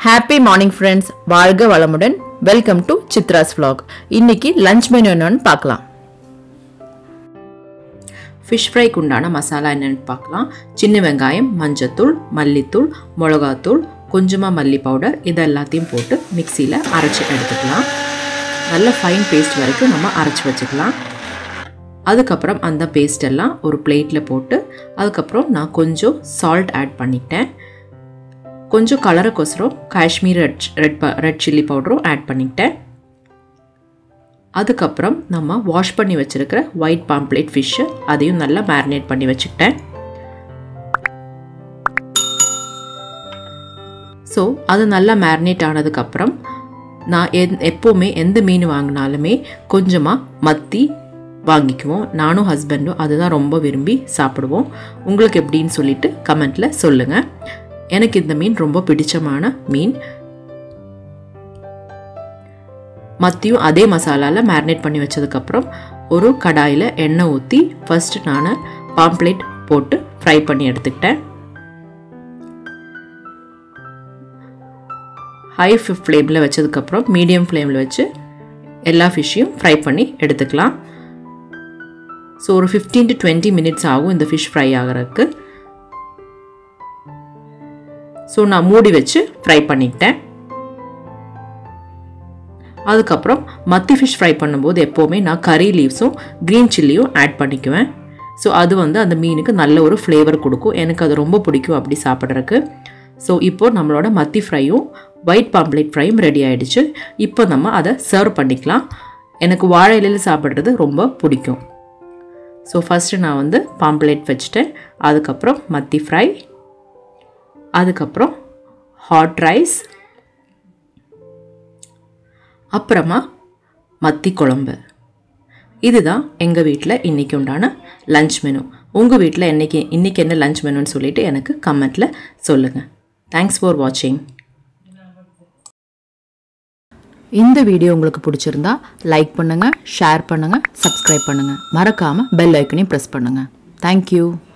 happy morning friends வாழ்க வளமுடன் welcome to Chitra's vlog இன்னைக்கு லஞ்ச் மெனு என்னன்னு பார்க்கலாம் ஃபிஷ் ஃப்ரைக்கு உண்டான மசாலா என்னென்னு பார்க்கலாம் சின்ன வெங்காயம் மஞ்சத்தூள் மல்லித்தூள் மிளகாத்தூள் கொஞ்சமாக மல்லி பவுடர் இது எல்லாத்தையும் போட்டு மிக்சியில் அரைச்சி எடுத்துக்கலாம் நல்ல ஃபைன் பேஸ்ட் வரைக்கும் நம்ம அரைச்சி வச்சுக்கலாம் அதுக்கப்புறம் அந்த பேஸ்ட் எல்லாம் ஒரு பிளேட்டில் போட்டு அதுக்கப்புறம் நான் கொஞ்சம் சால்ட் ஆட் பண்ணிட்டேன் கொஞ்சம் கலருக்கொசரம் காஷ்மீர் ரெட் ரெட் ப ரெட் சில்லி பவுடரும் ஆட் பண்ணிட்டேன் அதுக்கப்புறம் நம்ம வாஷ் பண்ணி வச்சுருக்கிற ஒயிட் பாம்ப்ளேட் ஃபிஷ்ஷு அதையும் நல்லா மேரினேட் பண்ணி வச்சுக்கிட்டேன் ஸோ அது நல்லா மேரினேட் ஆனதுக்கப்புறம் நான் எந் எப்போவுமே எந்த மீன் வாங்கினாலுமே கொஞ்சமாக மத்தி வாங்கிக்குவோம் நானும் ஹஸ்பண்டும் அதுதான் ரொம்ப விரும்பி சாப்பிடுவோம் உங்களுக்கு எப்படின்னு சொல்லிட்டு கமெண்ட்டில் சொல்லுங்கள் எனக்கு இந்த மீன் ரொம்ப பிடிச்சமான மீன் மத்தியும் அதே மசாலாவில் மேரினேட் பண்ணி வச்சதுக்கப்புறம் ஒரு கடாயில் எண்ணெய் ஊற்றி ஃபஸ்ட்டு நான் பாம்ப்ளேட் போட்டு ஃப்ரை பண்ணி எடுத்துக்கிட்டேன் ஹை ஃப்ளேமில் வச்சதுக்கப்புறம் மீடியம் ஃப்ளேமில் வச்சு எல்லா ஃபிஷ்ஷையும் ஃப்ரை பண்ணி எடுத்துக்கலாம் ஸோ ஒரு ஃபிஃப்டீன் டு டுவெண்ட்டி மினிட்ஸ் ஆகும் இந்த ஃபிஷ் ஃப்ரை ஆகிறதுக்கு ஸோ நான் மூடி வச்சு ஃப்ரை பண்ணிக்கிட்டேன் அதுக்கப்புறம் மத்தி ஃபிஷ் ஃப்ரை பண்ணும்போது எப்போவுமே நான் கறி லீவ்ஸும் க்ரீன் சில்லியும் ஆட் பண்ணிக்குவேன் ஸோ அது வந்து அந்த மீனுக்கு நல்ல ஒரு ஃப்ளேவர் கொடுக்கும் எனக்கு அது ரொம்ப பிடிக்கும் அப்படி சாப்பிட்றதுக்கு ஸோ இப்போது நம்மளோட மத்தி ஃப்ரையும் ஒயிட் பாம்ப்ளேட் ஃப்ரையும் ரெடி ஆகிடுச்சு இப்போ நம்ம அதை சர்வ் பண்ணிக்கலாம் எனக்கு வாழை இலையில் சாப்பிட்றது ரொம்ப பிடிக்கும் ஸோ ஃபஸ்ட்டு நான் வந்து பாம்ப்ளேட் வச்சுட்டேன் அதுக்கப்புறம் மத்தி ஃப்ரை அதுக்கப்புறம் ஹாட் ரைஸ் அப்புறமா மத்தி குழம்பு இதுதான் எங்கள் வீட்டில் இன்றைக்கி உண்டான லஞ்ச் மெனு உங்கள் வீட்டில் என்னைக்கு இன்றைக்கி என்ன லஞ்ச் மெனுன்னு சொல்லிவிட்டு எனக்கு கமெண்ட்டில் சொல்லுங்கள் தேங்க்ஸ் ஃபார் வாட்சிங் இந்த வீடியோ உங்களுக்கு பிடிச்சிருந்தா லைக் பண்ணுங்கள் ஷேர் பண்ணுங்கள் சப்ஸ்கிரைப் பண்ணுங்கள் மறக்காமல் பெல் ஐக்கனையும் ப்ரெஸ் பண்ணுங்கள் தேங்க்யூ